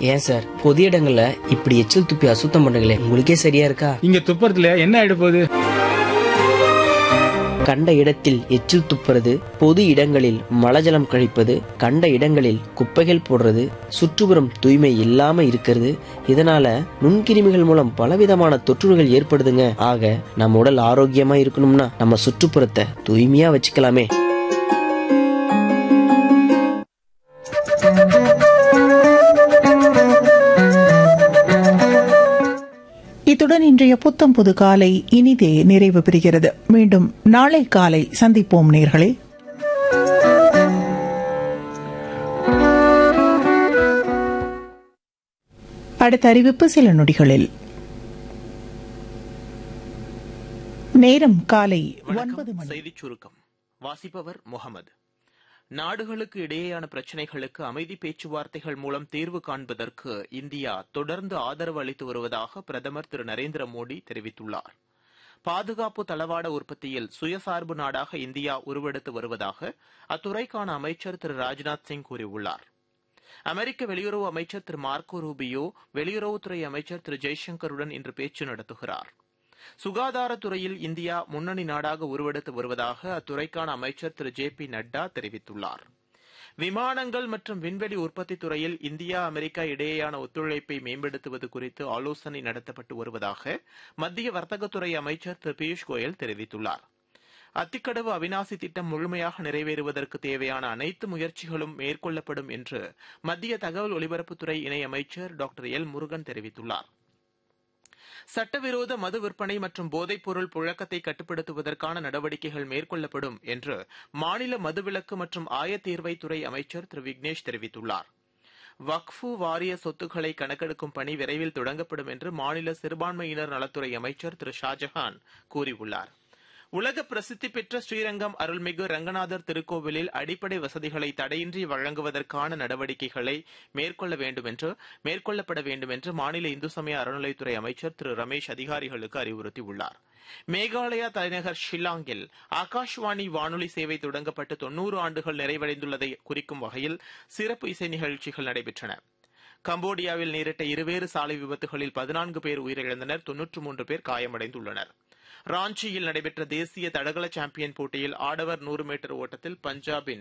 ஏன் சார் பொது இடங்கள்ல இப்படி எச்சில் துப்பி அசுத்தம் பண்றீங்களே உங்களுக்கே சரியா இருக்கா இங்க துப்புறதுல என்ன ஆயிட போகுது கண்ட இடத்தில் எச்சில் துப்புறது பொது இடங்களில் மலஜலம் கழிப்பது கண்ட இடங்களில் குப்பைகள் போடுறது சுற்றுப்புறம் தூய்மை இல்லாம இருக்கிறது இதனால நுண்கிருமிகள் மூலம் பலவிதமான தொற்றுகள் ஏற்படுதுங்க ஆக நம்ம உடல் ஆரோக்கியமா இருக்கணும்னா நம்ம சுற்றுப்புறத்தை தூய்மையா வச்சுக்கலாமே இத்துடன் இன்றைய புத்தம் புது காலை இனிதே நிறைவு பெறுகிறது மீண்டும் நாளை காலை சந்திப்போம் நேர்களே அடுத்த அறிவிப்பு சில நொடிகளில் நேரம் காலை ஒன்பது மணி செய்திச் சுருக்கம் வாசிப்பவர் முகமது நாடுகளுக்கு இடையேயான பிரச்சினைகளுக்கு அமைதி பேச்சுவார்த்தைகள் மூலம் தீர்வு காண்பதற்கு இந்தியா தொடர்ந்து ஆதரவு அளித்து வருவதாக பிரதமர் திரு நரேந்திர மோடி தெரிவித்துள்ளார் பாதுகாப்பு தளவாட உற்பத்தியில் சுயசார்பு நாடாக இந்தியா உருவெடுத்து வருவதாக அத்துறைக்கான அமைச்சர் திரு ராஜ்நாத் சிங் கூறியுள்ளார் அமெரிக்க வெளியுறவு அமைச்சர் திரு மார்க்கோ ரூபியோ வெளியுறவுத்துறை அமைச்சர் திரு ஜெய்சங்கருடன் இன்று பேச்சு நடத்துகிறார் சுகாதாரத்துறையில் இந்தியா முன்னணி நாடாக உருவெடுத்து வருவதாக அத்துறைக்கான அமைச்சர் திரு ஜே பி நட்டா தெரிவித்துள்ளார் விமானங்கள் மற்றும் விண்வெளி உற்பத்தி துறையில் இந்தியா அமெரிக்கா இடையேயான ஒத்துழைப்பை மேம்படுத்துவது குறித்து ஆலோசனை நடத்தப்பட்டு வருவதாக மத்திய வர்த்தகத்துறை அமைச்சர் திரு பியூஷ் கோயல் தெரிவித்துள்ளார் அத்திக்கடவு அவினாசி திட்டம் முழுமையாக நிறைவேறுவதற்கு தேவையான அனைத்து முயற்சிகளும் மேற்கொள்ளப்படும் என்று மத்திய தகவல் ஒலிபரப்புத்துறை இணையமைச்சர் டாக்டர் எல் முருகன் தெரிவித்துள்ளார் சட்டவிரோத மது விற்பனை மற்றும் போதைப்பொருள் புழக்கத்தை கட்டுப்படுத்துவதற்கான நடவடிக்கைகள் மேற்கொள்ளப்படும் என்று மாநில மதுவிலக்கு மற்றும் ஆயத்தீர்வைத்துறை அமைச்சர் திரு விக்னேஷ் தெரிவித்துள்ளார் வக்ஃபு வாரிய சொத்துக்களை கணக்கெடுக்கும் பணி விரைவில் தொடங்கப்படும் என்று மாநில சிறுபான்மையினர் நலத்துறை அமைச்சர் திரு ஷாஜஹான் கூறியுள்ளார் உலக பிரசித்தி பெற்ற ஸ்ரீரங்கம் அருள்மிகு ரங்கநாதர் திருக்கோவிலில் அடிப்படை வசதிகளை தடையின்றி வழங்குவதற்கான நடவடிக்கைகளை மேற்கொள்ள வேண்டும் என்று மேற்கொள்ளப்பட வேண்டும் என்று மாநில இந்து சமய அறநிலைத்துறை அமைச்சர் திரு ரமேஷ் அதிகாரிகளுக்கு அறிவுறுத்தியுள்ளார் மேகாலயா தலைநகர் ஷில்லாங்கில் ஆகாஷ்வாணி வானொலி சேவை தொடங்கப்பட்டு தொன்னூறு ஆண்டுகள் நிறைவடைந்துள்ளதை குறிக்கும் வகையில் சிறப்பு இசை நிகழ்ச்சிகள் நடைபெற்றன கம்போடியாவில் நேரிட்ட இருவேறு சாலை விபத்துகளில் பதினான்கு பேர் உயிரிழந்தனர் தொன்னூற்று மூன்று பேர் காயமடைந்துள்ளனர் ராஞ்சியில் நடைபெற்ற தேசிய தடகள சாம்பியன் போட்டியில் ஆடவர் நூறு மீட்டர் ஓட்டத்தில் பஞ்சாபின்